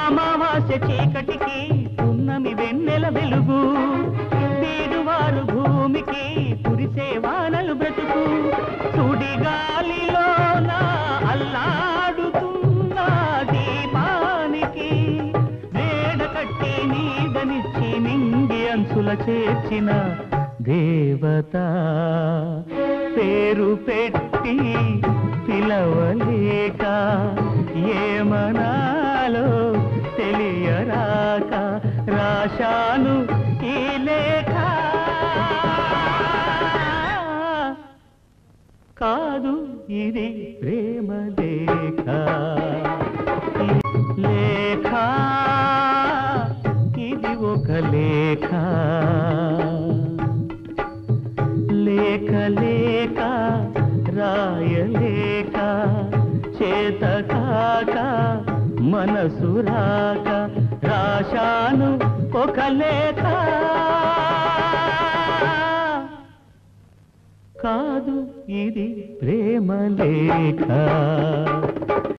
అమావాస్య చీకటికి పున్నమి వెన్నెల వెలుగు బీడువారు భూమికి కురిసే వానలు బ్రతుకు సుడిగాలిలోన అల్లాడుతున్న దీపానికి వేడ కట్టి నీడనిచ్చి నింగి అంచుల చేర్చిన దేవత పేరు పెట్టి పిలవలేక ఏమనాలో తెలియరాక రాశాను ఈ లేఖ కాదు ఇది ప్రేమ లేఖ లేఖ ఇది ఒక లేఖ లేక లేక రాయలేక చేత కాక మనసు రాక రాశాను ఒక లేఖ కాదు ఇది ప్రేమ లేఖ